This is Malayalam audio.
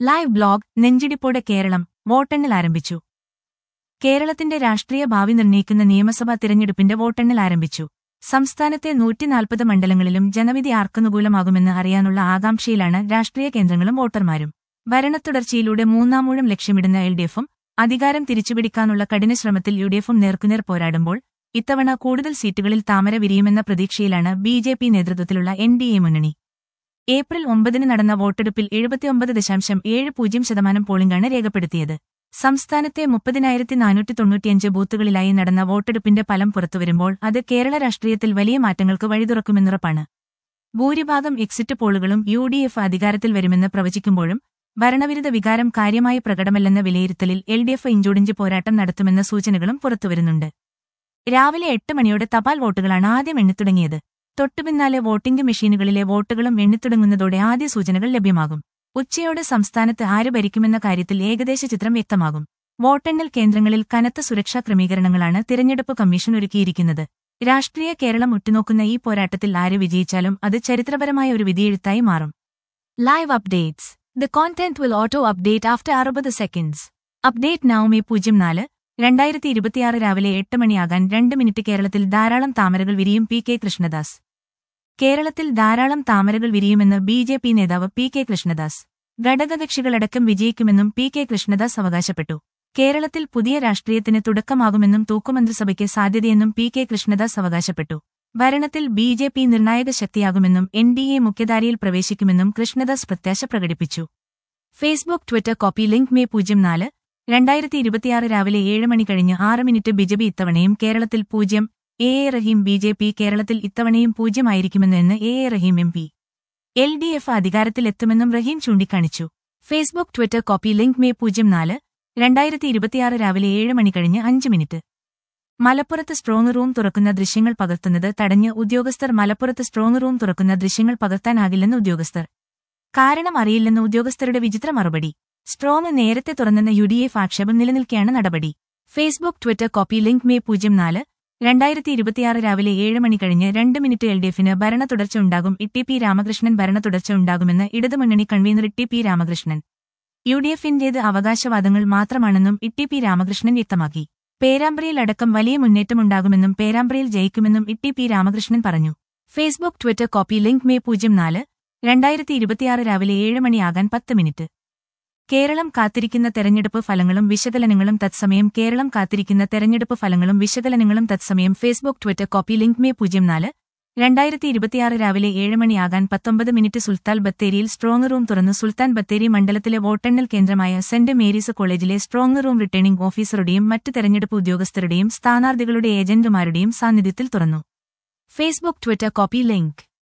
ലൈവ് ബ്ലോഗ് നെഞ്ചിടിപ്പോടെ കേരളം വോട്ടെണ്ണൽ ആരംഭിച്ചു കേരളത്തിന്റെ രാഷ്ട്രീയ ഭാവി നിർണ്ണയിക്കുന്ന നിയമസഭാ തിരഞ്ഞെടുപ്പിന്റെ വോട്ടെണ്ണൽ ആരംഭിച്ചു സംസ്ഥാനത്തെ നൂറ്റിനാൽപ്പത് മണ്ഡലങ്ങളിലും ജനവിധി ആർക്കനുകൂലമാകുമെന്ന് അറിയാനുള്ള ആകാംക്ഷയിലാണ് രാഷ്ട്രീയ കേന്ദ്രങ്ങളും വോട്ടർമാരും ഭരണത്തുടർച്ചയിലൂടെ മൂന്നാമൂഴം ലക്ഷ്യമിടുന്ന എൽ ഡി എഫും അധികാരം തിരിച്ചുപിടിക്കാനുള്ള കഠിന ശ്രമത്തിൽ യു ഡി എഫും നേർക്കുനേർ പോരാടുമ്പോൾ ഇത്തവണ കൂടുതൽ സീറ്റുകളിൽ താമര വിരിയുമെന്ന പ്രതീക്ഷയിലാണ് ബി ജെ പി നേതൃത്വത്തിലുള്ള എൻ ഡി എ മുന്നണി ഏപ്രിൽ ഒമ്പതിന് നടന്ന വോട്ടെടുപ്പിൽ എഴുപത്തിയൊമ്പത് ദശാംശം ഏഴ് പൂജ്യം ശതമാനം പോളിംഗാണ് രേഖപ്പെടുത്തിയത് സംസ്ഥാനത്തെ മുപ്പതിനായിരത്തി നാനൂറ്റി തൊണ്ണൂറ്റിയഞ്ച് ബൂത്തുകളിലായി നടന്ന വോട്ടെടുപ്പിന്റെ ഫലം പുറത്തുവരുമ്പോൾ അത് കേരള രാഷ്ട്രീയത്തിൽ വലിയ മാറ്റങ്ങൾക്ക് വഴിതുറക്കുമെന്നുറപ്പാണ് ഭൂരിഭാഗം എക്സിറ്റ് പോളുകളും യു ഡി എഫ് അധികാരത്തിൽ വരുമെന്ന് പ്രവചിക്കുമ്പോഴും ഭരണവിരുദ്ധ വികാരം കാര്യമായി പ്രകടമല്ലെന്ന വിലയിരുത്തലിൽ എൽ ഡി എഫ് ഇഞ്ചോടിഞ്ച് പോരാട്ടം നടത്തുമെന്ന സൂചനകളും പുറത്തുവരുന്നുണ്ട് രാവിലെ എട്ട് മണിയോടെ തപാൽ വോട്ടുകളാണ് ആദ്യം എണ്ണിത്തുടങ്ങിയത് തൊട്ടുപിന്നാലെ വോട്ടിംഗ് മെഷീനുകളിലെ വോട്ടുകളും എണ്ണിത്തുടങ്ങുന്നതോടെ ആദ്യ സൂചനകൾ ലഭ്യമാകും ഉച്ചയോടെ സംസ്ഥാനത്ത് ആര് ഭരിക്കുമെന്ന കാര്യത്തിൽ ഏകദേശ ചിത്രം വ്യക്തമാകും വോട്ടെണ്ണൽ കേന്ദ്രങ്ങളിൽ കനത്ത സുരക്ഷാ ക്രമീകരണങ്ങളാണ് തിരഞ്ഞെടുപ്പ് കമ്മീഷൻ ഒരുക്കിയിരിക്കുന്നത് രാഷ്ട്രീയ കേരളം ഉറ്റുനോക്കുന്ന ഈ പോരാട്ടത്തിൽ ആര് വിജയിച്ചാലും അത് ചരിത്രപരമായ ഒരു വിധിയെഴുത്തായി മാറും live updates the content will auto update after അറുപത് സെക്കൻഡ്സ് അപ്ഡേറ്റ് നവമേ പൂജ്യം നാല് രണ്ടായിരത്തി ഇരുപത്തിയാറ് രാവിലെ എട്ട് മണിയാകാൻ രണ്ട് മിനിറ്റ് കേരളത്തിൽ ധാരാളം താമരകൾ വിരിയും പി കെ കൃഷ്ണദാസ് കേരളത്തിൽ ധാരാളം താമരകൾ വിരിയുമെന്ന് ബി ജെ പി നേതാവ് പി കെ കൃഷ്ണദാസ് ഘടകകക്ഷികളടക്കം വിജയിക്കുമെന്നും പി കെ കൃഷ്ണദാസ് അവകാശപ്പെട്ടു കേരളത്തിൽ പുതിയ രാഷ്ട്രീയത്തിന് തുടക്കമാകുമെന്നും തൂക്കുമന്ത്രിസഭയ്ക്ക് സാധ്യതയെന്നും പി കെ കൃഷ്ണദാസ് അവകാശപ്പെട്ടു ഭരണത്തിൽ ബി ജെ പി നിർണായക ശക്തിയാകുമെന്നും എൻ ഡി എ മുഖ്യധാരയിൽ പ്രവേശിക്കുമെന്നും കൃഷ്ണദാസ് പ്രത്യാശ പ്രകടിപ്പിച്ചു Facebook Twitter copy link May പൂജ്യം നാല് രണ്ടായിരത്തി ഇരുപത്തിയാറ് രാവിലെ ഏഴ് മണി കഴിഞ്ഞ് ആറ് മിനിറ്റ് ബിജെപി ഇത്തവണയും കേരളത്തിൽ പൂജ്യം A A Rahim B J P കേരളത്തിൽ ഇത്തവണയും പൂജ്യമായിരിക്കുമെന്ന് A A Rahim M P L D F അധികാരത്തിലെത്തുമെന്നും റഹീം ചൂണ്ടിക്കാണിച്ചു Facebook Twitter copy link May പൂജ്യം നാല് രണ്ടായിരത്തി ഇരുപത്തിയാറ് രാവിലെ ഏഴ് മണി കഴിഞ്ഞ് അഞ്ച് മിനിറ്റ് മലപ്പുറത്ത് സ്ട്രോങ് റൂം തുറക്കുന്ന ദൃശ്യങ്ങൾ പകർത്തുന്നത് തടഞ്ഞ് ഉദ്യോഗസ്ഥർ മലപ്പുറത്ത് സ്ട്രോങ് റൂം തുറക്കുന്ന ദൃശ്യങ്ങൾ പകർത്താനാകില്ലെന്ന് ഉദ്യോഗസ്ഥർ കാരണം അറിയില്ലെന്ന് ഉദ്യോഗസ്ഥരുടെ വിചിത്ര മറുപടി സ്ട്രോങ് നേരത്തെ തുറന്നെന്ന യു ഡി എഫ് ആക്ഷേപം നിലനിൽക്കെയാണ് നടപടി Facebook Twitter copy link May പൂജ്യം നാല് രണ്ടായിരത്തി ഇരുപത്തിയാറ് രാവിലെ ഏഴ് മണി കഴിഞ്ഞ് രണ്ട് മിനിറ്റ് എൽ ഡി എഫിന് ഭരണ തുടർച്ച ഉണ്ടാകും ഇ ടി പി രാമകൃഷ്ണൻ ഭരണ തുടർച്ച ഉണ്ടാകുമെന്ന് ഇടതുമുന്നണി convener T P Ramakrishnan U D എഫിന്റേത് അവകാശവാദങ്ങൾ മാത്രമാണെന്നും ഇ ടി പി രാമകൃഷ്ണൻ വ്യക്തമാക്കി പേരാമ്പ്രയിൽ അടക്കം വലിയ മുന്നേറ്റമുണ്ടാകുമെന്നും പേരാമ്പ്രയിൽ ജയിക്കുമെന്നും ഇ ടി പി രാമകൃഷ്ണൻ പറഞ്ഞു Facebook Twitter copy link May പൂജ്യം നാല് രണ്ടായിരത്തി ഇരുപത്തിയാറ് രാവിലെ ഏഴ് മണിയാകാൻ പത്ത് മിനിറ്റ് കേരളം കാത്തിരിക്കുന്ന തെരഞ്ഞെടുപ്പ് ഫലങ്ങളും വിശകലനങ്ങളും തത്സമയം കേരളം കാത്തിരിക്കുന്ന തെരഞ്ഞെടുപ്പ് ഫലങ്ങളും വിശകലനങ്ങളും തത്സമയം Facebook Twitter copy link May പൂജ്യം നാല് രണ്ടായിരത്തി ഇരുപത്തിയാറ് രാവിലെ ഏഴ് മണിയാകാൻ പത്തൊമ്പത് മിനിറ്റ് സുൽത്താൻ ബത്തേരിയിൽ സ്ട്രോങ് റൂം തുറന്നു സുൽത്താൻ ബത്തേരി മണ്ഡലത്തിലെ വോട്ടെണ്ണൽ കേന്ദ്രമായ സെന്റ് മേരീസ് കോളേജിലെ സ്ട്രോങ് റൂം റിട്ടേണിംഗ് ഓഫീസറുടെയും മറ്റ് തെരഞ്ഞെടുപ്പ് ഉദ്യോഗസ്ഥരുടെയും സ്ഥാനാർത്ഥികളുടെ ഏജന്റുമാരുടെയും സാന്നിധ്യത്തിൽ തുറന്നു ഫേസ്ബുക്ക് ട്വിറ്റർ കോപ്പി ലിങ്ക്